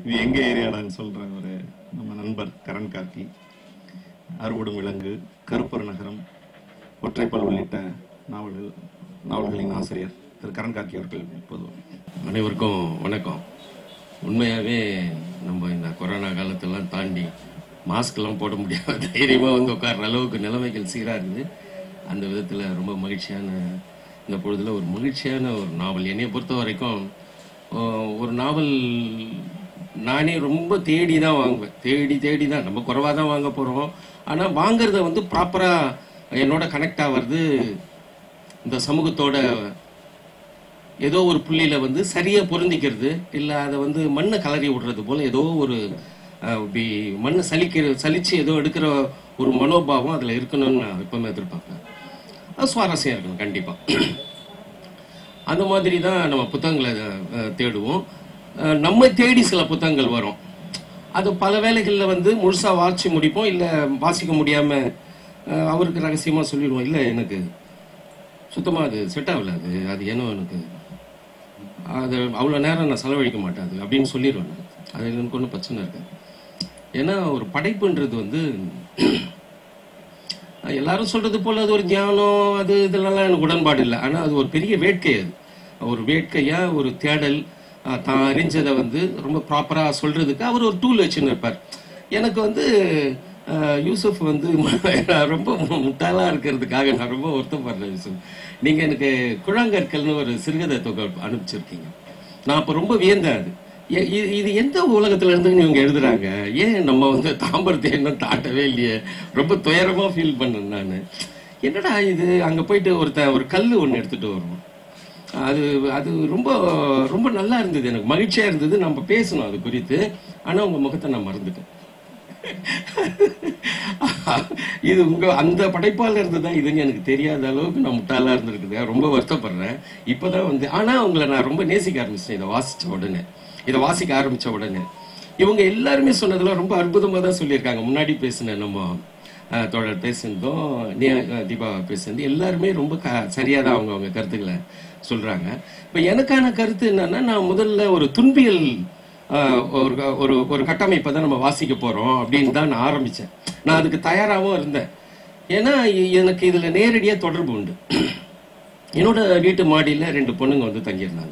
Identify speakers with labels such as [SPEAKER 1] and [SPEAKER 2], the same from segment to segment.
[SPEAKER 1] இது எங்க ஏரியாடான்னு சொல்ற ஒரு நம்ம நண்பர் கரண் கார்கி அறுபடும் விலங்கு கருப்பர் நகரம் ஒற்றைப்பல் உள்ளிட்ட நாவல்கள் நாவல்களின் ஆசிரியர் திரு கரண் கார்கி அவர்கள் இப்போது
[SPEAKER 2] அனைவருக்கும் வணக்கம் உண்மையாகவே நம்ம இந்த கொரோனா காலத்தெல்லாம் தாண்டி மாஸ்க்லாம் போட முடியாத தைரியமாக வந்து உட்கார்ற அளவுக்கு நிலைமைகள் சீராக இருக்குது அந்த விதத்தில் ரொம்ப மகிழ்ச்சியான இந்த பொழுதுல ஒரு மகிழ்ச்சியான ஒரு நாவல் என்னைய பொறுத்த வரைக்கும் ஆஹ், ஒரு நாவல் நானே ரொம்ப தேடி தான் வாங்குவேன் தேடி தேடி தான் நம்ம குறைவாக தான் வாங்க போகிறோம் ஆனால் வாங்குறத வந்து ப்ராப்பராக என்னோட கனெக்ட் ஆகிறது இந்த சமூகத்தோட ஏதோ ஒரு புள்ளியில வந்து சரியா பொருந்திக்கிறது இல்ல அதை வந்து மண்ணை கலரி விடுறது போல ஏதோ ஒரு அஹ், இப்படி மண்ணை சலிக்கிற சலிச்சு ஏதோ எடுக்கிற ஒரு மனோபாவம் அதுல இருக்கணும்னு நான் எப்பவுமே எதிர்பார்ப்பேன் அது சுவாரஸ்யம் இருக்கணும் கண்டிப்பா அந்த மாதிரி தான் நம்ம புத்தகங்களை அஹ், தேடுவோம் அஹ், நம்ம தேடி சில புத்தகங்கள் வரும் அது பல வேளைகளில் வந்து முழுசா வாசிச்சு முடிப்போம் இல்ல வாசிக்க முடியாம அஹ், அவருக்கு ரகசியமா சொல்லிடுவோம் இல்ல எனக்கு சுத்தமா அது செட் ஆகல அது அது ஏனோ எனக்கு அது அவ்வளோ நேரம் நான் செலவழிக்க மாட்டேன் அது அப்படின்னு சொல்லிடுவேன் நான். அது எனக்கு ஒன்றும் பிரச்சனை இருக்காது ஏன்னா ஒரு படைப்புன்றது வந்து எல்லாரும் சொல்றது போல அது ஒரு தியானம் அது இதெல்லாம் எனக்கு உடன்பாடு இல்லை ஆனால் அது ஒரு பெரிய வேட்கை அது ஒரு வேட்கையா ஒரு தேடல் அஹ், தான் அறிஞ்சதை வந்து ரொம்ப ப்ராப்பராக சொல்றதுக்கு அவர் ஒரு டூல் வச்சுன்னு இருப்பார் எனக்கு வந்து அஹ், யூசுப் வந்து நான் ரொம்ப முட்டாளா இருக்கிறதுக்காக நான் ரொம்ப வருத்தப்படுறேன் யூசுப் நீங்க எனக்கு குழங்கற்கள்னு ஒரு சிறுகதை தொகை அனுப்பிச்சிருக்கீங்க நான் அப்ப ரொம்ப வியந்தேன் அது எ- இ- இது எந்த உலகத்துல இருந்து இவங்க எழுதுறாங்க ஏன் நம்ம வந்து தாம்பரத்தை இன்னும் தாட்டவே இல்லையே ரொம்ப துயரமா ஃபீல் பண்ணேன் நான் என்னடா இது அங்க போயிட்டு ஒருத்தன் ஒரு கல் ஒன்று எடுத்துட்டு வருவோம் அது அது ரொம்ப ரொம்ப நல்லா இருந்தது எனக்கு மகிழ்ச்சியா இருந்தது நம்ம பேசணும் அது குறித்து ஆனா உங்க முகத்தை நான் மறந்துட்டேன் இது உங்க அந்த படைப்பால இருந்துதான் இதுன்னு எனக்கு தெரியாத அளவுக்கு நான் முட்டாளா இருந்திருக்குது ரொம்ப வருத்தப்படுறேன் இப்பதான் வந்து ஆனா உங்களை நான் ரொம்ப நேசிக்க ஆரம்பிச்சேன் இதை வாசிச்ச உடனே இதை வாசிக்க ஆரம்பிச்ச உடனே இவங்க எல்லாருமே சொன்னதெல்லாம் ரொம்ப அற்புதமா தான் சொல்லியிருக்காங்க முன்னாடி பேசின நம்ம அஹ், தோழர் பேசுனதும் நே- அஹ், தீபா பேசுனது எல்லாருமே ரொம்ப க சரியா தான் அவங்க அவங்க கருத்துக்களை சொல்றாங்க இப்ப எனக்கான கருத்து என்னன்னா நான் முதல்ல ஒரு துன்பியல் ஆஹ் ஒரு ஒரு ஒரு கட்டமைப்பை தான் நம்ம வாசிக்க போறோம் அப்படின்னு தான் நான் ஆரம்பிச்சேன் நான் அதுக்கு தயாராகவும் இருந்தேன் ஏன்னா எ- எனக்கு இதுல நேரடியா தொடர்பு உண்டு என்னோட வீட்டு மாடியில ரெண்டு பொண்ணுங்க வந்து தங்கியிருந்தாங்க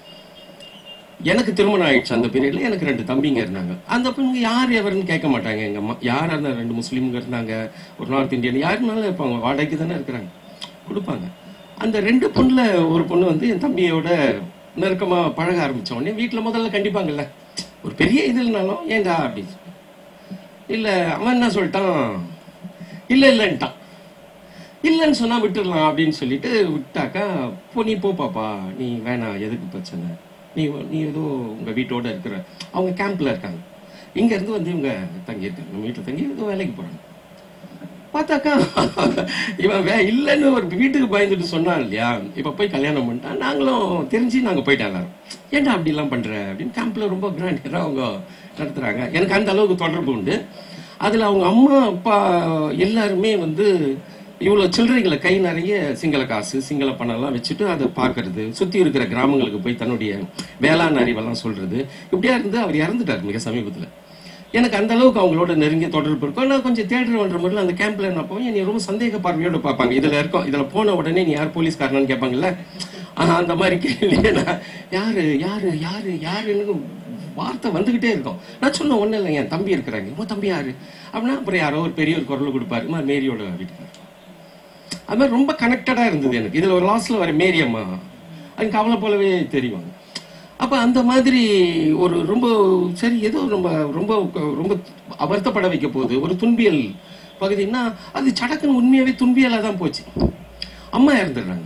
[SPEAKER 2] எனக்கு திருமணம் ஆயிடுச்சு அந்த பீரியட்ல எனக்கு ரெண்டு தம்பிங்க இருந்தாங்க அந்த பொண்ணுங்க யார் எவருன்னு கேட்க மாட்டாங்க எங்க அம்மா யாரா இருந்தா ரெண்டு முஸ்லீம்ங்க இருந்தாங்க ஒரு நார்த் இந்தியன் யாருனாலும் இருப்பாங்க வாடகைக்கு தானே இருக்கிறாங்க கொடுப்பாங்க அந்த ரெண்டு பொண்ணுல ஒரு பொண்ணு வந்து என் தம்பியோட நெருக்கமா பழக ஆரம்பிச்ச உடனே வீட்டுல முதல்ல கண்டிப்பாங்கல்ல ஒரு பெரிய இது இல்லைனாலும் ஏண்டா அப்படின்னு சொல்லி. இல்ல அவன் என்ன சொல்லிட்டான் இல்ல இல்லன்ட்டான் இல்லைன்னு சொன்னா விட்டுடலாம் அப்படின்னு சொல்லிட்டு விட்டாக்கா போ நீ போ பாப்பா நீ வேணாம் எதுக்கு பிரச்சனை நீ நீ ஏதோ உங்க வீட்டோட இருக்கிற அவங்க கேம்ப்ல இருக்காங்க இங்க இருந்து வந்து இவங்க தங்கி இருக்காங்க நம்ம வீட்டுல தங்கி ஏதோ வேலைக்கு போறாங்க பார்த்தாக்கா இவன் வே இல்லைன்னு ஒரு வீட்டுக்கு பயந்துட்டு சொன்னான் இல்லையா இப்ப போய் கல்யாணம் பண்ணிட்டான் நாங்களும் தெரிஞ்சு நாங்க போயிட்டாங்க எல்லாரும் ஏன்டா அப்படி எல்லாம் பண்ற அப்படின்னு கேம்ப்ல ரொம்ப கிராண்டியரா அவங்க நடத்துறாங்க எனக்கு அந்த அளவுக்கு தொடர்பு உண்டு அதுல அவங்க அம்மா அப்பா எல்லாருமே வந்து இவ்வளவு சில்லறைகளை கை நிறைய சிங்கள காசு சிங்கள பணம் எல்லாம் வச்சுட்டு அதை பார்க்கறது சுத்தி இருக்கிற கிராமங்களுக்கு போய் தன்னுடைய வேளாண் அறிவெல்லாம் சொல்றது இப்படியா இருந்து அவர் இறந்துட்டார் மிக சமீபத்துல எனக்கு அந்த அளவுக்கு அவங்களோட நெருங்கிய தொடர்பு இருக்கும் நான் கொஞ்சம் தேடுறவன்ற முறையில் அந்த கேம்ப்ல என்ன போய் என்னை ரொம்ப சந்தேக பார்வையோட பார்ப்பாங்க இதுல இருக்கோம் இதுல போன உடனே நீ யார் போலீஸ்காரனு கேட்பாங்கல்ல ஆஹ் அந்த மாதிரி கேள்வி நான் யாரு யாரு யாரு யாருன்னு வார்த்தை வந்துகிட்டே இருக்கும் நான் சொன்ன ஒண்ணு இல்லை என் தம்பி இருக்கிறாங்க உன் தம்பி யாரு அப்படின்னா அப்புறம் யாரோ ஒரு பெரிய ஒரு குரல் கொடுப்பாரு "அம்மா, மேரியோட வீட்டுக்காரர் அது மாதிரி ரொம்ப கனெக்டடா இருந்தது எனக்கு இதுல ஒரு லாஸ்ட்ல வர மேரி அம்மா எனக்கு அவளை போலவே தெரியும் அப்ப அந்த மாதிரி ஒரு ரொம்ப சரி ஏதோ ரொம்ப ரொம்ப ரொம்ப வருத்தப்பட வைக்க போகுது ஒரு துன்பியல் பகுதின்னா அது சடக்குன்னு உண்மையாவே துன்பியலா தான் போச்சு அம்மா இறந்துடுறாங்க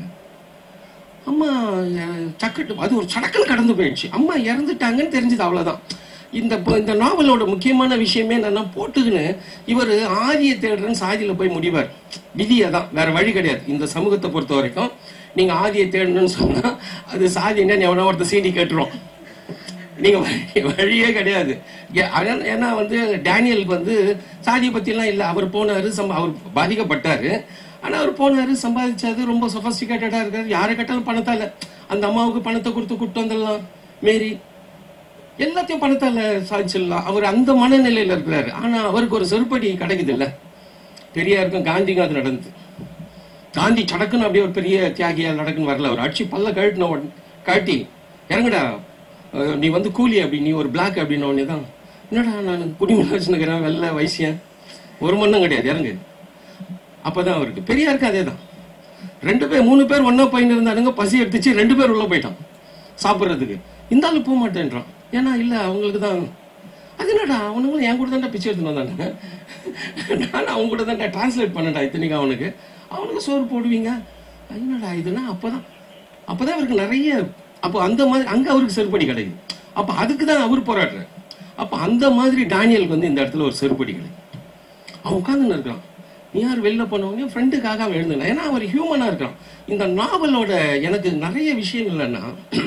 [SPEAKER 2] அம்மா அஹ், சக்கட்டு அது ஒரு சடக்குன்னு கடந்து போயிடுச்சு அம்மா இறந்துட்டாங்கன்னு தெரிஞ்சது அவ்வளவுதான் இந்த ப- இந்த நாவலோட முக்கியமான விஷயமே என்னன்னா போட்டுக்கின்னு இவர் ஆதிய தேடுறன்னு சாதியில போய் முடிவார் விதியை தான் வேற வழி கிடையாது இந்த சமூகத்தை பொறுத்த வரைக்கும் நீங்க ஆதியை தேடணும்னு சொன்னா அது சாதி என்ன எவனோ ஒருத்தர் சீண்டி கேட்டுரும் நீங்க வழி- வழியே கிடையாது ஏ- அதான் ஏன்னா வந்து டேனியலுக்கு வந்து சாதியை பத்திலாம் இல்ல அவர் போனாரு சம்ப- அவர் பாதிக்கப்பட்டாரு ஆனா அவர் போனாரு சம்பாதிச்சாரு ரொம்ப சொபஸ்டிகேட்டடா இருக்காரு யாரை கேட்டாலும் பணத்தால அந்த அம்மாவுக்கு பணத்தை கொடுத்து கூட்டு வந்துடலாம் மேரி எல்லாத்தையும் பணத்தால சாதிச்சிடலாம் அவர் அந்த மனநிலையில இருக்கிறாரு ஆனா அவருக்கு ஒரு செருப்படி கிடைக்குது இல்ல பெரியாருக்கும் காந்திக்கும் அது நடந்தது காந்தி சடக்குன்னு அப்படியே ஒரு பெரிய தியாகியா நடக்குன்னு வரல அவர் அடிச்சு பல்ல கழட்டின உடனே காட்டி இறங்குடா அஹ் நீ வந்து கூலி அப்படி நீ ஒரு பிளாக் அப்படின்ன உடனே தான் என்னடா நான் குடிமலை வச்சுருக்கிறேன் வெள்ளை வயசியன் ஒரு மண்ணும் கிடையாது இறங்கு அப்பதான் அவருக்கு பெரியாருக்கு அதே தான் ரெண்டு பேர் மூணு பேர் ஒண்ணா போயின்னு இருந்தானுங்க பசி எடுத்துச்சு ரெண்டு பேர் உள்ள போயிட்டான் சாப்பிட்றதுக்கு இந்த ஆளு போக மாட்டேன்றான் ஏன்னா இல்ல அவங்களுக்கு தான் அது என்னடா அவனுங்களும் என் கூட தான்டா பிச்சை எடுத்துன்னு வந்தானுங்க நான் அவங்க கூட தான்டா டிரான்ஸ்லேட் பண்ணடா இத்தனைக்கு அவனுக்கு அவனுக்கு சோறு போடுவீங்க என்னடா இதுனா அப்பதான் அப்பதான் அவருக்கு நிறைய அப்போ அந்த மாதிரி அங்க அவருக்கு செருப்படி கிடைக்குது அப்ப அதுக்கு தான் அவர் போராடுறாரு அப்ப அந்த மாதிரி டானியலுக்கு வந்து இந்த இடத்துல ஒரு செருப்படி கிடைக்கும் அவன் உட்காந்துன்னு இருக்கான் நீ யார் வெளில போனவங்க ஃப்ரெண்டுக்காக அவன் எழுதுனான் ஏன்னா அவர் ஹியூமனா இருக்கான் இந்த நாவலோட எனக்கு நிறைய விஷயங்கள் என்னன்னா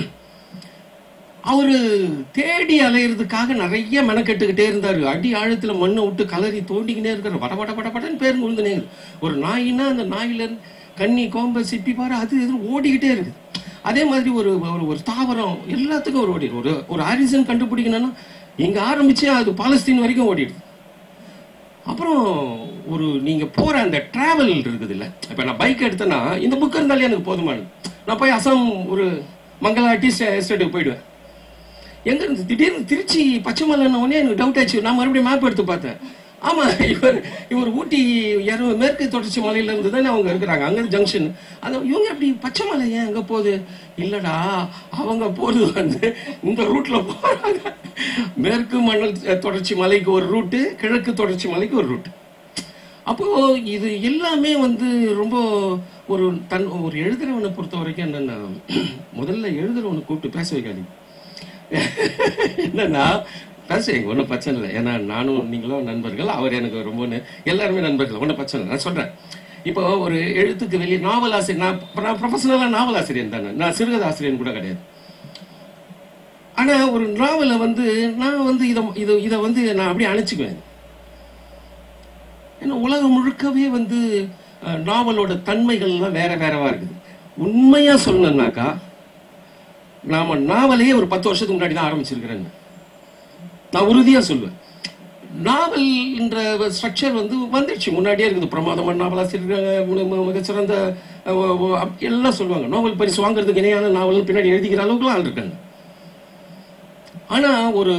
[SPEAKER 2] அவரு தேடி அலையிறதுக்காக நிறைய மெனக்கெட்டுக்கிட்டே இருந்தாரு அடி ஆழத்துல மண்ணை விட்டு கலரி தோண்டிக்கினே இருக்காரு வட வட வட வடன்னு பேர் விழுந்துனே இருக்கு. ஒரு நாயினா அந்த நாயில இருந்து கன்னி கோம்பை சிப்பி பாரு அது இது ஓடிக்கிட்டே இருக்குது அதே மாதிரி ஒரு ஒரு ஒரு தாவரம் எல்லாத்துக்கும் ஒரு ஓடிடும் ஒரு ஒரு ஆரிசன் கண்டுபிடிக்கணும்னா இங்க ஆரம்பிச்சு அது பாலஸ்தீன் வரைக்கும் ஓடிடுது அப்புறம் ஒரு நீங்க போற அந்த டிராவல் இருக்குது இல்ல இப்ப நான் பைக் எடுத்தேன்னா இந்த புக் இருந்தாலே எனக்கு போதுமானது நான் போய் அசாம் ஒரு மங்களா டீ எஸ்டேட்டுக்கு போயிடுவேன் எங்க இருந்து திடீர்னு திருச்சி பச்சைமலைன்ன உடனே எனக்கு டவுட் ஆச்சு நான் மறுபடியும் மேப் எடுத்து பார்த்தேன் ஆமா இவர் இவர் ஊட்டி யாரோ மேற்கு தொடர்ச்சி மலையில இருந்து தானே அவங்க இருக்கிறாங்க அங்க ஜங்ஷன் அந்த இவங்க எப்படி பச்சைமலை ஏன் அங்க போகுது இல்லடா அவங்க போறது வந்து இந்த ரூட்ல போறாங்க மேற்கு மணல் தொடர்ச்சி மலைக்கு ஒரு ரூட்டு கிழக்கு தொடர்ச்சி மலைக்கு ஒரு ரூட் அப்போ இது எல்லாமே வந்து ரொம்ப ஒரு தன் ஒரு எழுதுறவனை பொறுத்த வரைக்கும் என்னன்னா முதல்ல எழுதுறவனை கூப்பிட்டு பேச வைக்காதீங்க என்னன்னா பேசுவீங்க ஒன்றும் பிரச்சனை இல்லை ஏன்னா நானும் நீங்களும் நண்பர்கள் அவர் எனக்கு ரொம்ப நெ- எல்லாருமே நண்பர்கள் ஒன்றும் பிரச்சனை இல்லை நான் சொல்றேன் இப்போ ஒரு எழுத்துக்கு வெளியே நாவல் ஆசிரியர் நான் நான் ப்ரொஃபஷனலாக நாவல் ஆசிரியர் தானே நான் சிறுகதை ஆசிரியர் கூட கிடையாது ஆனா ஒரு நாவலை வந்து நான் வந்து இதை இதை இதை வந்து நான் அப்படியே அணைச்சிக்குவேன் ஏன்னா உலகம் முழுக்கவே வந்து அஹ், நாவலோட தன்மைகள்லாம் வேற வேறவா இருக்குது உண்மையா சொல்லணும்னாக்கா நாம நாவலையே ஒரு பத்து வருஷத்துக்கு முன்னாடி தான் ஆரம்பிச்சிருக்கிறேங்க நான் உறுதியா சொல்லுவேன் நாவல்ன்ற ஸ்ட்ரக்சர் வந்து வந்துடுச்சு முன்னாடியே இருக்குது பிரமாதமான நாவலாசிரியர் மிகச்சிறந்த அஹ், அஹ், அஹ், எல்லாம் சொல்லுவாங்க நாவல் பரிசு வாங்குறதுக்கு இணையான நாவல் பின்னாடி எழுதிக்கிற அளவுக்குலாம் ஆள் இருக்காங்க ஆனா ஒரு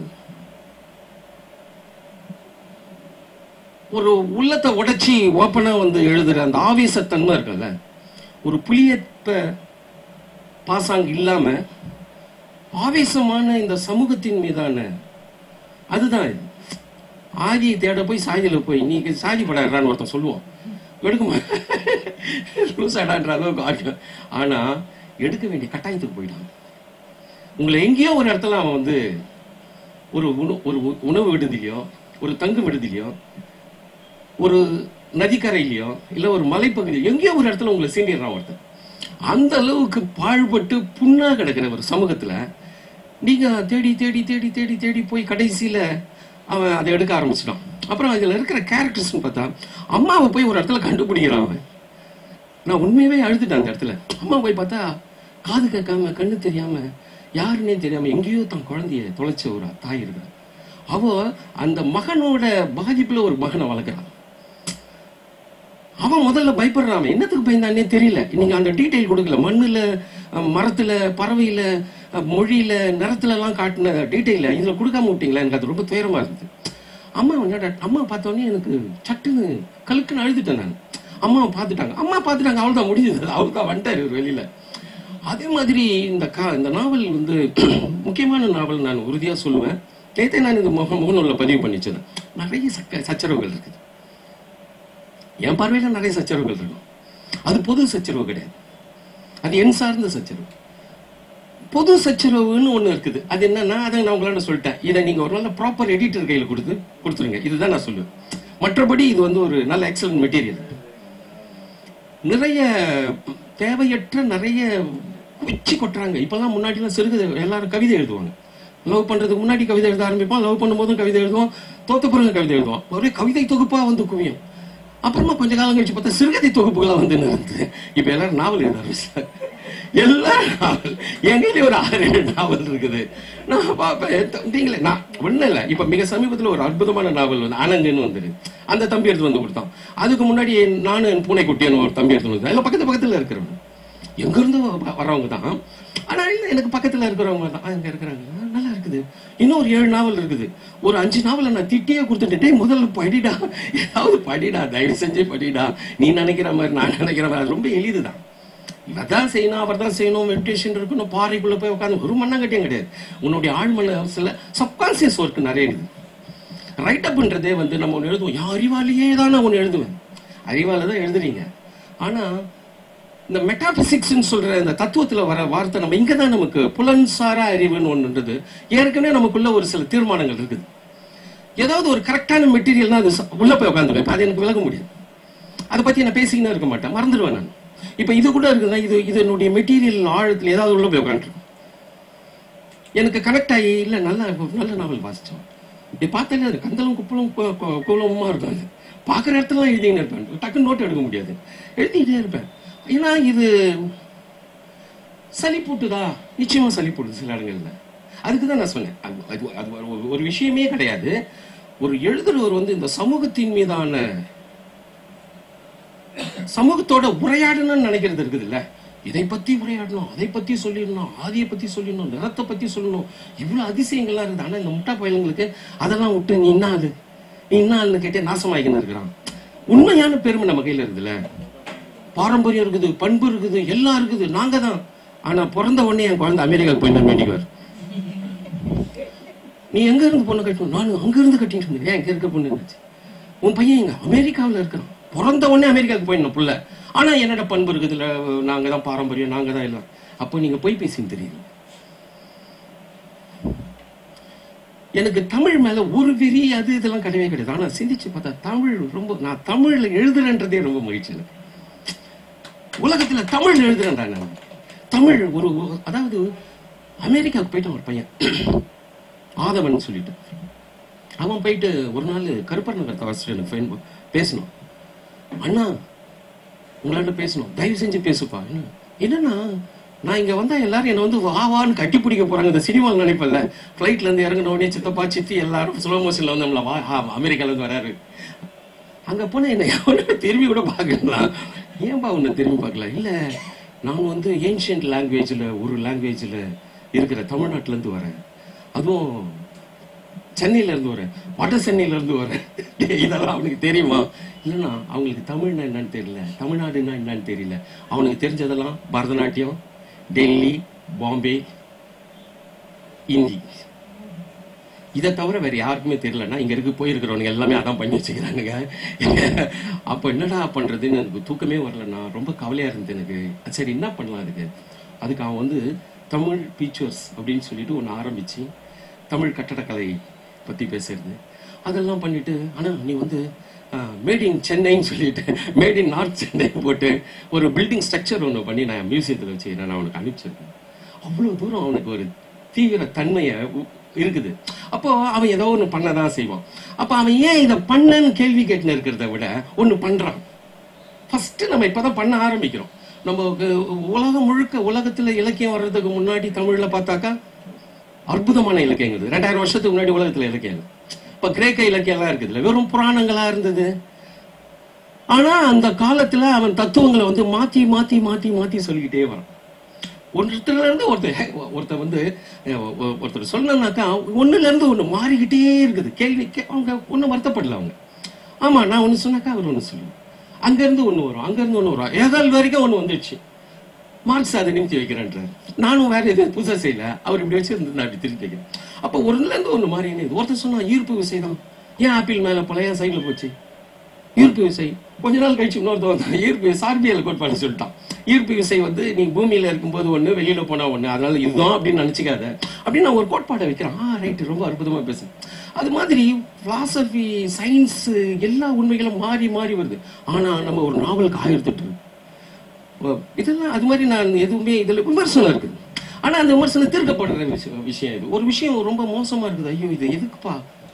[SPEAKER 2] ஒரு உள்ளத்தை உடைச்சி ஓப்பனா வந்து எழுதுற அந்த ஆவேசத்தன்மை இருக்குல்ல ஒரு புளியப்ப பாசாங்கு இல்லாம ஆவேசமான இந்த சமூகத்தின் மீதான அதுதான் இது ஆதியை தேட போய் சாதியில போய் நீ சாதி படாடுறான்னு ஒருத்தன் சொல்லுவான் எடுக்குமா லூசாடான்ற அளவுக்கு ஆகும் ஆனா எடுக்க வேண்டிய கட்டாயத்துக்கு போயிட்டான் உங்களை எங்கேயோ ஒரு இடத்துல அவன் வந்து ஒரு உணவு ஒரு உ- உணவு விடுதிலையோ ஒரு தங்கு விடுதிலையோ ஒரு நதிக்கரையிலையோ இல்ல ஒரு மலைப்பகுதியிலோ எங்கேயோ ஒரு இடத்துல உங்களை சீண்டிடுறான் ஒருத்தன் அந்த அளவுக்கு பாழ்பட்டு புண்ணா கிடக்கிற ஒரு சமூகத்துல நீங்க தேடி தேடி தேடி தேடி தேடி போய் கடைசியில அவன் அதை எடுக்க ஆரம்பிச்சிட்டான் அப்புறம் அதுல இருக்கிற கேரக்டர்ஸ்னு பார்த்தா அம்மாவை போய் ஒரு இடத்துல கண்டுபிடிக்கிறான் அவன் நான் உண்மையாவே அழுதுட்டேன் அந்த இடத்துல அம்மா போய் பார்த்தா காது கேட்காம கண்ணு தெரியாம யாருன்னே தெரியாம எங்கேயோ தன் குழந்தைய தொலைச்ச ஒரு தாய் இருக்கிறான் அவ அந்த மகனோட பாதிப்புல ஒரு மகனை வளர்க்குறான் அவன் முதல்ல பயப்படுறான் அவன். என்னத்துக்கு பயந்தானே தெரியல நீங்க அந்த டீடைல் கொடுக்கல மண்ணுல அஹ், மரத்துல பறவையில அஹ், மொழியில நிறத்துல எல்லாம் காட்டின டீடைல இதுல கொடுக்காம விட்டீங்களா எனக்கு அது ரொம்ப துயரமா இருந்தது அம்மா என்னடா அம்மா பார்த்தோன்னே எனக்கு சட்டுன்னு கலுக்குன்னு அழுதுட்டேன் நான் அம்மாவை பார்த்துட்டாங்க அம்மா பார்த்துட்டாங்க அவள் தான் முடிஞ்சது அவள் தான் வந்துட்டாரு இவர் வெளியில அதே மாதிரி இந்த கா இந்த நாவல் வந்து முக்கியமான நாவல் நான் உறுதியா சொல்லுவேன் நேத்தே நான் இந்த முக முகநூலில் பதிவு பண்ணிச்சது நிறைய சக்க சச்சரவுகள் இருக்குது என் பார்வையில நிறைய சச்சரவுகள் இருக்கும் அது பொது சச்சரவு கிடையாது அது என் சார்ந்த சச்சரவு பொது சச்சரவுன்னு ஒண்ணு இருக்குது அது என்னன்னா அதை நான் உங்களால சொல்லிட்டேன் இதை நீங்க ஒரு நல்ல ப்ராப்பர் எடிட்டர் கையில கொடுத்து கொடுத்துருங்க இதுதான் நான் சொல்லுவேன் மற்றபடி இது வந்து ஒரு நல்ல எக்ஸலன்ட் மெட்டீரியல் நிறைய தேவையற்ற நிறைய குச்சி கொட்டுறாங்க இப்பெல்லாம் முன்னாடிலாம் சிறுகதை எல்லாரும் கவிதை எழுதுவாங்க லவ் பண்றதுக்கு முன்னாடி கவிதை எழுத ஆரம்பிப்பான் லவ் பண்ணும்போதும் கவிதை எழுதுவோம் தோத்த பிறகு கவிதை எழுதுவான் ஒரே கவிதை தொகுப்பா வந்து குவியும் அப்புறமா கொஞ்ச காலம் கழிச்சு பார்த்தா சிறுகதை தொகுப்புகளாக வந்து இருந்தது இப்ப எல்லாரும் நாவல் எழுத ஆரம்பிச்சிட்டாங்க எல்லா நாவல் என் கையில ஒரு ஆறு ஏழு நாவல் இருக்குது நான் பார்ப்பேன் நீங்களே நான் ஒண்ணும் இல்லை இப்ப மிக சமீபத்துல ஒரு அற்புதமான நாவல் வந்து ஆனந்துன்னு வந்தது அந்த தம்பி எடுத்து வந்து கொடுத்தான் அதுக்கு முன்னாடி நானும் என் பூனைக்குட்டின்னு ஒரு தம்பி எடுத்து வந்து எல்லாம் பக்கத்து பக்கத்துல இருக்கிறவங்க எங்க இருந்து வர்றவங்க தான் ஆனா இல்ல எனக்கு பக்கத்துல இருக்கிறவங்க தான் அங்க இருக்கிறாங்க ஆ, நல்லா இருக்குது இன்னும் ஒரு ஏழு நாவல் இருக்குது ஒரு அஞ்சு நாவலை நான் திட்டியே கொடுத்துட்டு "டேய், முதல்ல படிடா ஏதாவது படிடா தயவு செஞ்சு படிடா நீ நினைக்கிற மாதிரி நான் நினைக்கிற மாதிரி அது ரொம்ப எளிதுதான் அதான் செய்யணும் அவர் தான் செய்யணும் மெடிடேஷன் இருக்கணும் பாறைக்குள்ள போய் உட்காந்து ஒரு மண்ணாங்கட்டியும் கிடையாது உன்னுடைய ஆழ்மனசில் சப்கான்சியஸ் ஒர்க் நிறைய இருக்குது ரைட் அப்ன்றதே வந்து நம்ம ஒன்று எழுதுவோம் என் அறிவாலேயே தான் நான் ஒன்று எழுதுவேன் அறிவால தான் எழுதுறீங்க ஆனா இந்த மெட்டாபிசிக்ஸ்னு சொல்ற இந்த தத்துவத்துல வர வார்த்தை நம்ம இங்க தான் நமக்கு புலன்சார அறிவுன்னு ஒன்றுன்றது ஏற்கனவே நமக்குள்ள ஒரு சில தீர்மானங்கள் இருக்குது ஏதாவது ஒரு கரெக்டான மெட்டீரியல் அது ச- உள்ள போய் உட்காந்துருவேன் அது எனக்கு விளக்க முடியாது அதை பத்தி நான் பேசிக்கினே இருக்க மாட்டேன் மறந்துடுவேன் நான் இப்ப இது கூட இருக்குதுன்னா இது இது என்னுடைய மெட்டீரியல் ஆழத்துல ஏதாவது உள்ள போய் உட்காந்துருக்கும் எனக்கு கனெக்ட் ஆகி இல்ல நல்ல நல்ல நாவல் வாசிச்சோம் இப்படி பார்த்தாலே அது கந்தலும் குப்பலும் கு- கு- குளமுமா இருக்கும் அது பார்க்குற இடத்துல எழுதின்னு இருப்பேன் டக்குன்னு நோட் எடுக்க முடியாது எழுதிக்கிட்டே இருப்பேன் ஏன்னா இது சளி போட்டுதா நிச்சயமா சளி போடுது சில இடங்கள்ல அதுக்கு தான் நான் சொன்னேன் அது அது அது ஒரு- ஒரு விஷயமே கிடையாது ஒரு எழுதுறவர் வந்து இந்த சமூகத்தின் மீதான சமூகத்தோட உரையாடணும்னு நினைக்கிறது இருக்குது இல்ல இதை பத்தி உரையாடணும் அதை பத்தி சொல்லிடணும் ஆதியை பத்தி சொல்லிடணும் நிறத்தை பத்தி சொல்லணும் இவ்வளவு அதிசயங்கள்லாம் இருக்குது ஆனா இந்த முட்டா பயலுங்களுக்கு அதெல்லாம் விட்டு நீ என்ன ஆளு நீ என்ன ஆளுன்னு கேட்டே நாசமாகின்னு இருக்கிறான் உண்மையான பெருமை நம்ம கையில இருக்குதுல்ல பாரம்பரியம் இருக்குது பண்பு இருக்குது எல்லாம் இருக்குது நாங்க தான் ஆனா பிறந்த உடனே என் குழந்தை அமெரிக்காவுக்கு போய் நான் வேண்டிக்குவார் நீ எங்க இருந்து பொண்ணு கட்டணும் நான் அங்க இருந்து கட்டிட்டு இருந்தேன் ஏன் இங்க இருக்க பொண்ணு இருந்துச்சு உன் பையன் எங்க அமெரிக்காவுல இருக்கிறான் பிறந்த உடனே அமெரிக்காவுக்கு போயிடணும் புள்ள ஆனா என்னோட பண்பு இருக்குதுல நாங்க தான் பாரம்பரியம் நாங்க தான் எல்லாம் அப்போ நீங்க போய் பேசின்னு தெரியுது எனக்கு தமிழ் மேல ஒரு வெறி அது இதெல்லாம் கிடையவே கிடையாது ஆனா சிந்திச்சு பார்த்தா தமிழ் ரொம்ப நான் தமிழ்ல எழுதுறேன்றதே ரொம்ப மகிழ்ச்சி எனக்கு உலகத்துல தமிழ் எழுதுறேன்டா நான் தமிழ் ஒரு அதாவது அமெரிக்காவுக்கு போயிட்டான் ஒரு பையன் ஆதவன் சொல்லிட்டு அவன் போயிட்டு ஒரு நாள் கருப்பர் நகர் தவசிட்டு எனக்கு ஃபைன் பேசணும் அண்ணா உங்களாட்ட பேசணும் தயவு செஞ்சு பேசுப்பா என்ன என்னன்னா நான் இங்க வந்தா எல்லாரும் என்ன வந்து வா வான்னு கட்டி பிடிக்க போறாங்க இந்த சினிமாவில் நினைப்பல ஃபிளைட்ல இருந்து இறங்கின உடனே சித்தப்பா சித்தி எல்லாரும் ஸ்லோ மோஷன்ல வந்தோம்ல வா ஆ, அமெரிக்கால இருந்து வராரு அங்க போனா என்ன எவனுமே திரும்பி கூட பார்க்கலாம் ஏன்பா உன்னை திரும்பி பார்க்கல இல்ல நான் வந்து ஏன்ஷியன்ட் லாங்குவேஜ்ல ஒரு லாங்குவேஜ்ல இருக்கிற தமிழ்நாட்டுல இருந்து வரேன் அதுவும் சென்னையில இருந்து வரேன் வட சென்னையில இருந்து வரேன் டேய், இதெல்லாம் அவனுக்கு தெரியுமா இல்லைன்னா அவங்களுக்கு தமிழ்னா என்னன்னு தெரியல தமிழ்நாடுன்னா என்னன்னு தெரியல அவனுக்கு தெரிஞ்சதெல்லாம் பரதநாட்டியம் டெல்லி பாம்பே இந்தி இதை தவிர வேற யாருக்குமே தெரியலன்னா இங்க இருக்கு போயிருக்கிறவனுங்க எல்லாமே அதான் பண்ணி வச்சுக்கிறானுங்க அப்ப என்னடா பண்றதுன்னு எனக்கு தூக்கமே வரலண்ணா ரொம்ப கவலையா இருந்தது எனக்கு சரி என்ன பண்ணலாம் அதுக்கு அதுக்கு அவன் வந்து தமிழ் பீச்சர்ஸ் அப்படின்னு சொல்லிட்டு ஒன்று ஆரம்பிச்சு தமிழ் கட்டடக்கலை பத்தி பேசுறது அதெல்லாம் பண்ணிட்டு ஆனா நீ வந்து மேட் இன் சென்னைன்னு சொல்லிட்டு மேட் இன் நார்த் சென்னை போட்டு ஒரு பில்டிங் ஸ்ட்ரக்சர் ஒன்று பண்ணி நான் மியூசியத்தில் வச்சு நான் அவனுக்கு அனுப்பிச்சிருக்கேன் அவ்வளவு தூரம் அவனுக்கு ஒரு தீவிர தன்மைய உ- இருக்குது அப்போ அவன் ஏதோ ஒன்று பண்ணதான் செய்வான் அப்போ அவன் ஏன் இதை பண்ணன்னு கேள்வி கேட்டுன்னு இருக்கிறத விட ஒன்று பண்றான் ஃபர்ஸ்ட் நம்ம இப்பதான் பண்ண ஆரம்பிக்கிறோம் நம்ம கு- உலகம் முழுக்க உலகத்துல இலக்கியம் வர்றதுக்கு முன்னாடி தமிழ்ல பார்த்தாக்கா அற்புதமான இலக்கியங்கள் ரெண்டாயிரம் வருஷத்துக்கு முன்னாடி உலகத்துல இலக்கியங்கள் இப்ப கிரேக்க இலக்கியம்லாம் இருக்குதுல்ல வெறும் புராணங்களா இருந்தது ஆனா அந்த காலத்துல அவன் தத்துவங்களை வந்து மாத்தி மாத்தி மாத்தி மாத்தி சொல்லிக்கிட்டே வரான் ஒருத்தர்ல இருந்து ஒருத்தர் ஹே, ஒருத்தர் வந்து அஹ், ஒ- ஒருத்தர் சொல்லணும்னாக்கா ஒண்ணுல இருந்து ஒண்ணு மாறிக்கிட்டே இருக்குது கேள்வி கே- அவங்க ஒண்ணும் வருத்தப்படல அவங்க ஆமா நான் ஒண்ணு சொன்னாக்கா அவர் ஒண்ணு சொல்லுவோம் அங்க இருந்து ஒண்ணு வரும் அங்க இருந்து ஒண்ணு வரும் ஏகால் வரைக்கும் ஒண்ணு வந்துடுச்சு மார்க்ஸ் அதை நிமித்தி வைக்கிறேன்றார் நானும் வேற எதுவும் புதுசா செய்யல அவர் இப்படி வச்சிருந்து நான் இப்படி திருப்பி வைக்கிறேன் அப்ப ஒண்ணுல இருந்து ஒண்ணு மாறி என்ன இது? ஒருத்தர் சொன்னா ஈர்ப்பு விசை தான் ஏன் ஆப்பிள் மேல பழைய சைடுல போச்சு ஈர்ப்பு விசை கொஞ்ச நாள் கழிச்சு இன்னொருத்த வந்தான் ஈர்ப்பு சார்பியல் கோட்பாடு சொல்லிட்டான் ஈர்ப்பு விசை வந்து நீ பூமியில இருக்கும்போது ஒண்ணு வெளியில போனா ஒண்ணு அதனால இதுதான் அப்படின்னு நினைச்சுக்காத அப்படின்னு நான் ஒரு கோட்பாடை வைக்கிறேன் ஆ ரைட் ரொம்ப அற்புதமா பேசு அது மாதிரி பிலாசபி சயின்ஸ் எல்லா உண்மைகளும் மாறி மாறி வருது ஆனா நம்ம ஒரு நாவலுக்கு ஆயிரத்தி எட்டு இருக்கு. ஓ, இதெல்லாம் அது மாதிரி நான் எதுவுமே இதுல விமர்சனம் இருக்குது ஆனா அந்த விமர்சனம் தீர்க்கப்படுற விஷயம் விஷயம் இது ஒரு விஷயம் ரொம்ப மோசமா இருக்குது ஐயோ இது எதுக்குப்பா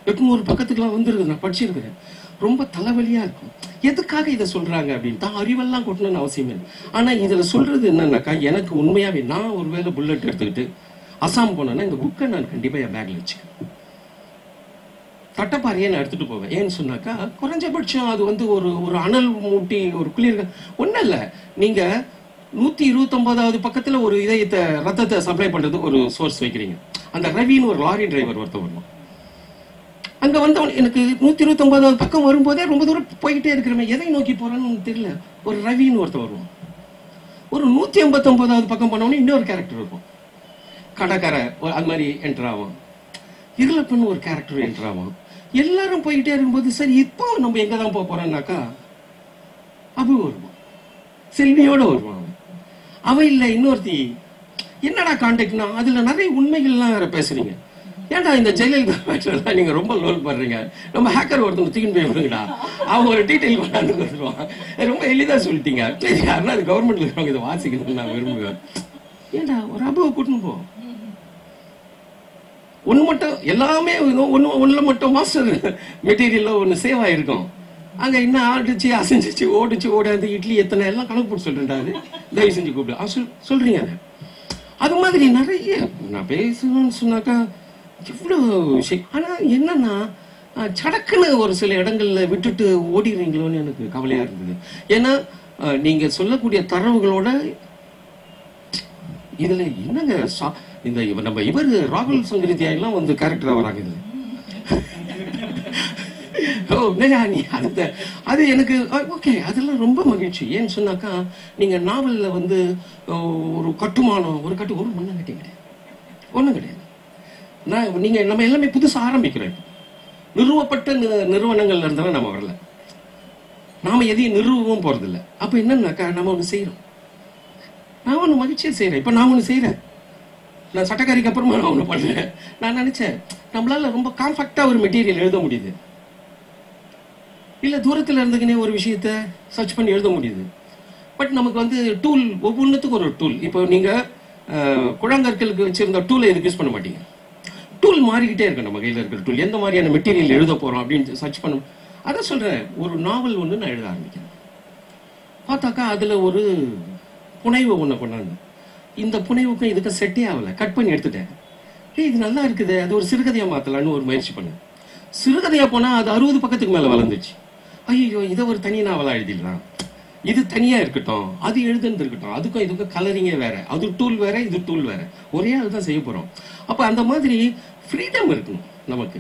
[SPEAKER 2] எட்நூறு பக்கத்துக்குலாம் வந்துருது நான் படிச்சிருக்கிறேன் ரொம்ப தலைவலியா இருக்கும் எதுக்காக இதை சொல்றாங்க அப்படின்னு தான் அறிவெல்லாம் கொட்டணும்னு அவசியம் இல்லை ஆனா இதுல சொல்றது என்னன்னாக்கா எனக்கு உண்மையாவே நான் ஒருவேளை புல்லட் எடுத்துக்கிட்டு அசாம் போனேன்னா இந்த புக்கை நான் கண்டிப்பா என் பேக்ல வச்சுக்கேன் தட்டப்பாறையை நான் எடுத்துட்டு போவேன் ஏன்னு சொன்னாக்கா குறைஞ்சபட்சம் அது வந்து ஒரு ஒரு அனல் மூட்டி ஒரு குளிர் ஒன்றும் இல்லை நீங்க நூத்தி இருபத்தொன்பதாவது பக்கத்துல ஒரு இதயத்தை ரத்தத்தை சப்ளை பண்றது ஒரு சோர்ஸ் வைக்கிறீங்க அந்த ரவின்னு ஒரு லாரி டிரைவர் ஒருத்தர் வருவான் அங்க வந்தவன் எனக்கு நூத்தி இருபத்தி ஒன்பதாவது பக்கம் வரும்போதே ரொம்ப தூரம் போய்கிட்டே இருக்கிறவன் எதை நோக்கி போறான்னு எனக்கு தெரியல ஒரு ரவின்னு ஒருத்தர் வருவான் ஒரு நூத்தி எண்பத்தி ஒன்பதாவது பக்கம் பண்ணவொடனே இன்னொரு கேரக்டர் இருக்கும் கடைக்கார ஒரு- அது மாதிரி என்டர் ஆகும் இருளப்பன் ஒரு கேரக்டர் என்டர் ஆகும் எல்லாரும் போய்கிட்டே இருக்கும்போது சரி இப்போ நம்ம எங்க தான் போக போறோம்னாக்கா அபு வருவான் செல்வியோட வருவான் அவன். அவன் இல்ல இன்னொருத்தி என்னடா கான்டாக்ட்னா அதுல நிறைய உண்மைகள்லாம் வேற பேசுறீங்க ஏன்டா இந்த ஜெயலலிதா மேட்டர்லாம் நீங்க ரொம்ப லோல் பண்றீங்க நம்ம ஹேக்கர் ஒருத்தவங்க தூக்கின்னு போய் விடுங்கடா அவங்க ஒரு டீட்டெயில் கொண்டாந்து கொடுத்துருவான் ரொம்ப எளிதா சொல்லிட்டீங்க சரி, யாருன்னா அது கவர்மெண்ட்ல இருக்கிறவங்க இதை வாசிக்கணும்னு நான் விரும்புவேன் ஏன்டா ஒரு அபுவை கூட்டின்னு போ ஒன்று மட்டும் எல்லாமே ஒன்று ஒன்றில் மட்டும் மாஸ்டர் மெட்டீரியலில் ஒன்று சேவ் ஆயிருக்கும் அங்கே என்ன ஆடிச்சு அசைஞ்சிச்சு ஓடிச்சு ஓடாது இட்லி எத்தனை எல்லாம் கணக்கு போட்டு சொல்றேன்டா அது தயவு செஞ்சு கூப்பிடு ஆ, சொல் சொல்றீங்க அதை அது மாதிரி நிறைய நான் பேசணும்னு சொன்னாக்கா இவ்வளோ விஷயம் ஆனால் என்னன்னா அஹ், சடக்குன்னு ஒரு சில இடங்கள்ல விட்டுட்டு ஓடிடுறீங்களோன்னு எனக்கு கவலையா இருந்தது ஏன்னா அஹ், நீங்க சொல்லக்கூடிய தரவுகளோட இதுல என்னங்க சா- இந்த இவ- நம்ம இவர் ராகுல் சங்கரித்தியா எல்லாம் வந்து கேரக்டர் வராங்க இதுல ஓ என்னடா நீ அந்த அது எனக்கு ஓகே அதெல்லாம் ரொம்ப மகிழ்ச்சி ஏன்னு சொன்னாக்கா நீங்க நாவல்ல வந்து ஓ, ஒரு கட்டுமானம் ஒரு கட்டு ஒரு ஒண்ணும் கட்டி கிடையாது ஒண்ணும் கிடையாது நான் நீங்க நம்ம எல்லாமே புதுசா ஆரம்பிக்கிறோம் இப்போ. நிறுவப்பட்ட நி- நிறுவனங்கள்ல இருந்தாலும் நம்ம வரல நாம எதையும் நிறுவவும் போறதில்ல அப்ப என்னன்னாக்கா நம்ம ஒண்ணு செய்யறோம் நான் ஒண்ணு மகிழ்ச்சியா செய்யறேன் இப்ப நான் ஒண்ணு செய்யறேன் நான் சட்டக்காரிக்கு அப்புறமா நான் ஒண்ணு பண்றேன் நான் நினைச்சேன் நம்மளால ரொம்ப காம்பாக்டா ஒரு மெட்டீரியல் எழுத முடியுது இல்ல தூரத்துல இருந்துக்கினே ஒரு விஷயத்த சர்ச் பண்ணி எழுத முடியுது பட் நமக்கு வந்து டூல் ஒவ்வொன்றுத்துக்கும் ஒரு டூல் இப்போ நீங்க அஹ், குழங்கற்களுக்கு வச்சிருந்த டூலை எதுக்கு யூஸ் பண்ண மாட்டீங்க டூல் மாறிக்கிட்டே இருக்கு நம்ம கையில இருக்கிற டூல் எந்த மாதிரியான மெட்டீரியல் எழுத போறோம் அப்படின்னு சர்ச் பண்ண அதான் சொல்றேன் ஒரு நாவல் ஒன்று நான் எழுத ஆரம்பிக்கிறேன் பார்த்தாக்கா அதுல ஒரு புனைவு ஒண்ணு கொண்டாந்து இந்த புனைவுக்கும் இதுக்கும் செட்டே ஆகல கட் பண்ணி எடுத்துட்டேன் ஏய் இது நல்லா இருக்குது அது ஒரு சிறுகதையா மாத்தலாம்னு ஒரு முயற்சி பண்ணேன் சிறுகதையா போனா அது அறுபது பக்கத்துக்கு மேல வளர்ந்துச்சு ஐயோ இதை ஒரு தனி நாவலா எழுதிடலாம் இது தனியா இருக்கட்டும் அது எழுதுனது இருக்கட்டும் அதுக்கும் இதுக்கும் கலரிங்கே வேற அது டூல் வேற இது டூல் வேற ஒரே ஆள் தான் செய்ய போறோம் அப்ப அந்த மாதிரி ஃப்ரீடம் இருக்கணும் நமக்கு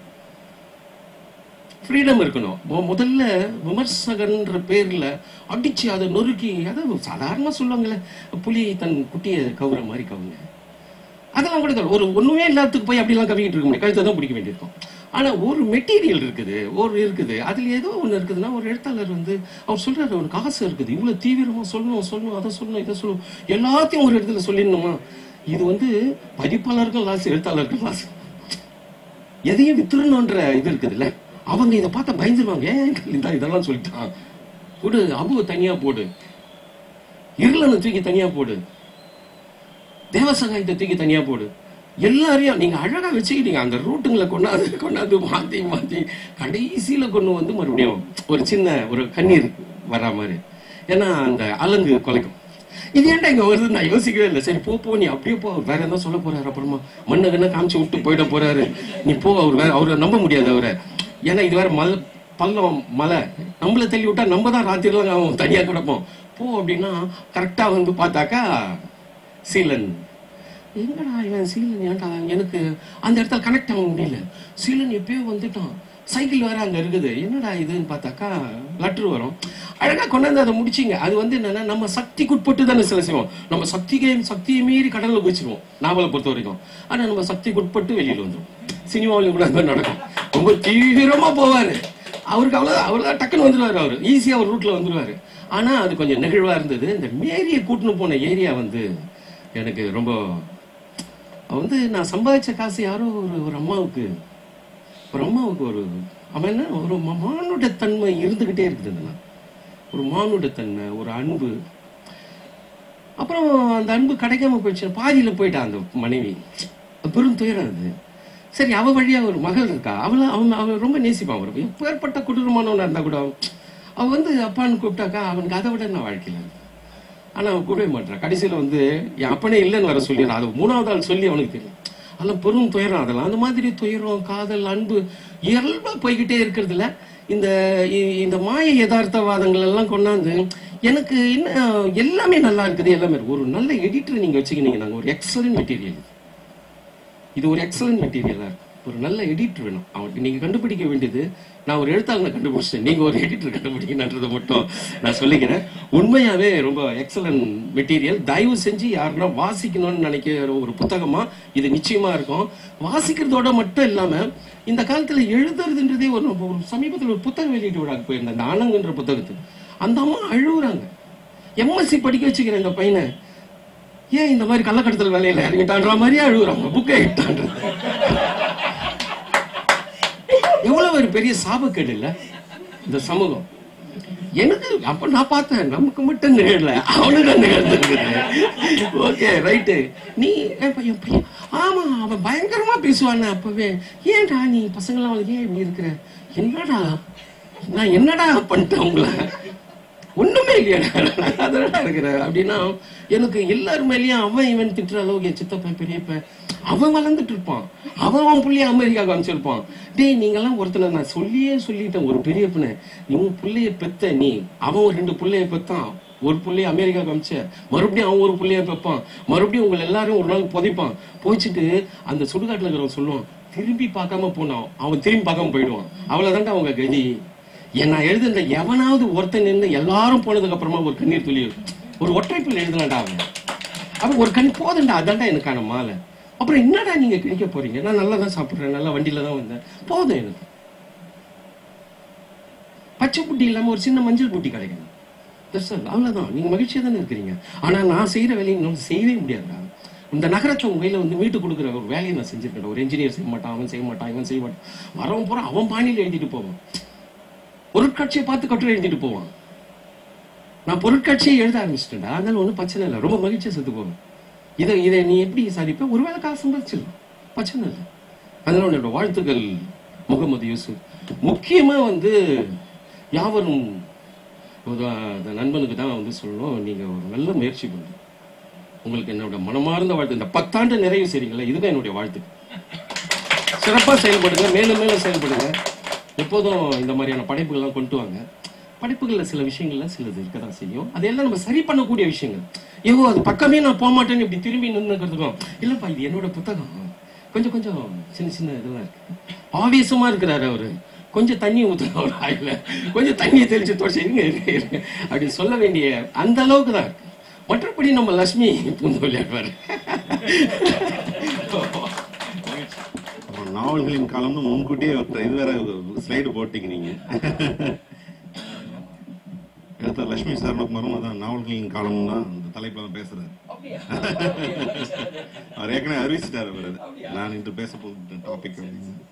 [SPEAKER 2] ஃப்ரீடம் இருக்கணும் மொ- முதல்ல விமர்சகன்ற பேர்ல அடிச்சு அதை நொறுக்கி அதாவது சாதாரணமா சொல்லுவாங்கல்ல புலி தன் குட்டியை கவுற மாதிரி கவுங்க அதெல்லாம் கூட தேவை. ஒரு ஒண்ணுமே இல்லாததுக்கு போய் அப்படிலாம் கவிக்கிட்டு இருக்க முடியும் கழுத்தை தான் பிடிக்க வேண்டியிருக்கும் ஆனா ஒரு மெட்டீரியல் இருக்குது ஒரு இருக்குது அதுல ஏதோ ஒண்ணு இருக்குதுன்னா ஒரு எழுத்தாளர் வந்து அவர் சொல்றாரு ஒரு காசு இருக்குது இவ்வளவு தீவிரமா சொல்லணும் சொல்லணும் அதை சொல்லணும் இதை சொல்லணும் எல்லாத்தையும் ஒரு இடத்துல சொல்லிடணுமா இது வந்து பதிப்பாளர்கள் லாஸ் எழுத்தாளர்கள் லாஸ் எதையும் வித்துறணுன்ற இது இருக்குதுல்ல அவங்க இதை பார்த்தா பயந்துருவாங்க ஏன் இந்த இதெல்லாம் சொல்லிட்டான் போடு அபுவை தனியா போடு இருளனை தூக்கி தனியா போடு தேவசகாயத்தை தூக்கி தனியா போடு எல்லாரையும் நீங்க அழகா வச்சுக்கிட்டீங்க அந்த ரூட்டுங்களை கொண்டாந்து கொண்டாந்து மாத்தி மாத்தி கடைசியில கொண்டு வந்து மறுபடியும் ஒரு சின்ன ஒரு கண்ணீர் வரா மாதிரி ஏன்னா அந்த அலங்கு குலைக்கும் இது ஏன்டா இங்க வருது நான் யோசிக்கவே இல்லை சரி போ போ நீ அப்படியே போ அவர் வேற என்ன சொல்ல போறாரு அப்புறமா மண்ணு கண்ண காமிச்சு விட்டு போயிட போறாரு நீ போ அவர் வேற அவரை நம்ப முடியாது அவரை ஏன்னா இது வேற மல் பள்ளம் மலை நம்மள தள்ளி விட்டா நம்ம தான் ராத்திரிலாம் அவன் தனியா கிடப்போம் போ அப்படின்னா கரெக்டா வந்து பார்த்தாக்கா சீலன் எங்கடா இவன் சீலன் ஏன்டா எனக்கு அந்த இடத்துல கனெக்ட் ஆக முடியல சீலன் எப்பயோ வந்துட்டான் சைக்கிள் வேற அங்க இருக்குது என்னடா இதுன்னு பார்த்தாக்கா லெட்டர் வரும் அழகா கொண்டாந்து அதை முடிச்சிங்க அது வந்து என்னன்னா நம்ம சக்திக்குட்பட்டு தானே சில செய்வோம் நம்ம சக்திக்கு சக்தியை மீறி கடல்ல குதிச்சிருவோம் நாவலை பொறுத்த வரைக்கும் ஆனா நம்ம சக்திக்குட்பட்டு வெளியில வந்துரும் சினிமாவிலும் கூட அந்த மாதிரி நடக்கும் ரொம்ப தீவிரமா போவாரு அவருக்கு அவ்வளவு அவ்வளவு டக்குன்னு வந்துருவாரு அவரு ஈஸியா ஒரு ரூட்ல வந்துருவாரு ஆனா அது கொஞ்சம் நெகிழ்வா இருந்தது இந்த மேரியை கூட்டின்னு போன ஏரியா வந்து எனக்கு ரொம்ப அவ வந்து நான் சம்பாதிச்ச காசு யாரோ ஒரு ஒரு அம்மாவுக்கு ஒரு அம்மாவுக்கு ஒரு அவன் என்ன ஒரு ம- மானுடத்தன்மை இருந்துகிட்டே இருக்குது இதெல்லாம் ஒரு மானுடத்தன்மை ஒரு அன்பு அப்புறம் அந்த அன்பு கிடைக்காம போயிடுச்சு பாதியில போயிட்டா அந்த மனைவி அது பெரும் துயரம் அது சரி அவ வழியா ஒரு மகள் இருக்கா அவள அவன் அவன் ரொம்ப நேசிப்பான் அவர் எப்பேற்பட்ட கொடூரமானவனா இருந்தா கூட அவ வந்து அப்பான்னு கூப்பிட்டாக்கா அவனுக்கு அதை விட என்ன வாழ்க்கையில இருக்கு. ஆனா அவன் கூடவே மாட்டான் கடைசியில வந்து என் அப்பனே இல்லைன்னு வர சொல்லி அது மூணாவது ஆள் சொல்லி அவனுக்கு தெரியும் அதெல்லாம் பெரும் துயரம் அதெல்லாம் அந்த மாதிரி துயரம் காதல் அன்பு இயல்பா போய்கிட்டே இருக்கிறதுல இந்த இ- இந்த மாய யதார்த்தவாதங்கள் எல்லாம் கொண்டாந்து எனக்கு இன்னும் எல்லாமே நல்லா இருக்குது எல்லாமே இருக்கு. ஒரு நல்ல எடிட்டர் நீங்க வச்சுக்கினீங்க ஒரு எக்ஸலன்ட் மெட்டீரியல் இது ஒரு எக்ஸலன்ட் மெட்டீரியலா இருக்கு ஒரு நல்ல எடிட்டர் வேணும் அவனுக்கு நீங்க கண்டுபிடிக்க வேண்டியது நான் ஒரு எழுத்தாளனை கண்டுபிடிச்சேன் நீங்க ஒரு எடிட்டர் கண்டுபிடிக்கணுன்றதை மட்டும் நான் சொல்லிக்கிறேன் உண்மையாவே ரொம்ப எக்ஸலன்ட் மெட்டீரியல் தயவு செஞ்சு யாருன்னா வாசிக்கணும்னு நினைக்கிற ஒரு புத்தகமா இது நிச்சயமா இருக்கும் வாசிக்கிறதோட மட்டும் இல்லாம இந்த காலத்துல எழுதுறதுன்றதே ஒரு ஒரு சமீபத்தில் ஒரு புத்தக வெளியீட்டு விழாக்கு போயிருந்தேன் அந்த ஆனங்கன்ற புத்தகத்துக்கு அந்த அம்மா அழுகுறாங்க எம்எஸ்சி படிக்க வச்சுக்கிறேன் இந்த பையனை ஏன் இந்த மாதிரி கள்ளக்கடத்தல் வேலையில இறங்கிட்டான்ற மாதிரியே அழுகுறாங்க புக்கை இட்டான்ற எவ்வளவு ஒரு பெரிய சாபக்கேடு இல்ல இந்த சமூகம் எனக்கு அப்ப நான் பார்த்தேன் நமக்கு மட்டும் நிகழல அவனுக்கு நிகழ்ந்துருக்குது ஓகே ரைட்டு நீ என் பையன் பையன் ஆமா அவன் பயங்கரமா பேசுவானே அப்பவே ஏன்டா நீ பசங்களாம் வந்து ஏன் இப்படி இருக்கிற என்னடா நான் என்னடா பண்ணிட்டேன் உங்களை ஒண்ணுமே இல்லையா அதனடா இருக்கிற அப்படின்னா எனக்கு எல்லார் மேலயும் அவன் இவன் திட்டுற அளவுக்கு என் சித்தப்பன் பெரியப்பன் அவன் வளர்ந்துட்டு இருப்பான் அவன் அவன் புள்ளைய அமெரிக்காவுக்கு அனுப்பிச்சிருப்பான் டேய் நீங்கெல்லாம் ஒருத்தனை நான் சொல்லியே சொல்லிட்டேன் ஒரு பெரியப்பனை நீ உன் புள்ளைய பெத்த நீ அவன் ஒரு ரெண்டு புள்ளைய பெத்தான் ஒரு புள்ளைய அமெரிக்காவுக்கு அமிச்ச மறுபடியும் அவன் ஒரு புள்ளைய பெப்பான் மறுபடியும் உங்களை எல்லாரும் ஒரு நாள் புதைப்பான் போயிச்சுட்டு அந்த சுடுகாட்டுல இருக்கிறவன் சொல்லுவான் திரும்பி பார்க்காம போனான் அவன் திரும்பி பார்க்காம போயிடுவான் அவ்வளவுதான்டா அவங்க கதி என் நான் எழுதுன எவனாவது ஒருத்தன் நின்று எல்லாரும் போனதுக்கு அப்புறமா ஒரு கண்ணீர் துளி ஒரு ஒற்றைப்பில் எழுதுனாடா அவன் அவன் ஒரு கண் போதுண்டா அதான்டா எனக்கான மாலை அப்புறம் என்னடா நீங்க கிழிக்க போறீங்க நான் நல்லா தான் சாப்பிடுறேன் நல்லா வண்டியில தான் வந்தேன் போதும் எனக்கு பச்சை புட்டி இல்லாம ஒரு சின்ன மஞ்சள் புட்டி கிடைக்கணும் That's all. அவ்வளவுதான் நீங்க மகிழ்ச்சியா தானே இருக்கிறீங்க ஆனா நான் செய்யற வேலையை இன்னும் செய்யவே முடியாதுடா இந்த நகரத்தை உங்க கையில வந்து வீட்டு கொடுக்குற ஒரு வேலையை நான் செஞ்சிருக்கேன் ஒரு இன்ஜினியர் செய்ய மாட்டான் அவன் செய்ய மாட்டான் இவன் செய்ய மாட்டான் வரவன் போற அவன் பாணியில எழுதிட்டு போவான் பொருட்காட்சியை பார்த்து கட்டுரை எழுதிட்டு போவான் நான் பொருட்காட்சியை எழுத ஆரம்பிச்சிட்டேன்டா அதனால ஒன்றும் பிரச்சனை இல்லை ரொம்ப மகிழ்ச்சியா செத்து போவேன் இதை இதை நீ எப்படி சாதிப்ப ஒருவேளை காசு சம்பாதிச்சிடலாம் பிரச்சனை இல்லை அதனால உன்னோட வாழ்த்துக்கள் முகமது யூசுப் முக்கியமா வந்து யாவரும் ஒரு, அந்த நண்பனுக்கு தான் வந்து சொல்லணும் நீங்க ஒரு நல்ல முயற்சி பண்ணுங்க உங்களுக்கு என்னோட மனமார்ந்த வாழ்த்து இந்த பத்தாண்டு நிறைவு செய்றீங்களா இதுதான் என்னுடைய வாழ்த்து சிறப்பா செயல்படுங்க மேலும் மேலும் செயல்படுங்க எப்போதும் இந்த மாதிரியான படைப்புகள்லாம் கொண்டு வாங்க படைப்புகள்ல சில விஷயங்கள்ல சிலது இருக்கதான் செய்யும் அதையெல்லாம் நம்ம சரி பண்ணக்கூடிய விஷயங்கள் ஐயோ அது பக்கமே நான் போக மாட்டேன்னு இப்படி திரும்பி நின்னுக்கிறதுக்கும் இல்லப்பா இது என்னோட புத்தகம் கொஞ்சம் கொஞ்சம் சின்ன சின்ன இதெல்லாம் இருக்கு ஆவேசமா இருக்கிறாரு அவரு கொஞ்சம் தண்ணி ஊத்துற ஒரு ஆயில கொஞ்சம் தண்ணியை தெளிச்சு தொடச்சு இருங்க இருங்க, இருங்க அப்படி சொல்ல வேண்டிய அந்த அளவுக்கு தான் இருக்கு மற்றபடி நம்ம லட்சுமி பூந்து விளையாடுவாரு
[SPEAKER 1] அப்புறம் நாவல்களின் காலம்னு முன்கூட்டியே ஒரு இது வேற ஸ்லைடு போட்டீங்க நீங்க அடுத்த லட்சுமி சரணகுமாரும் அதான் நாவல்களின் காலம் தான் அந்த தலைப்புல தான் பேசுறாரு அவர் ஏற்கனவே அறிவிச்சிட்டாரு அவர் அது. நான் இன்று பேச போகிற டாபிக் அப்படின்னு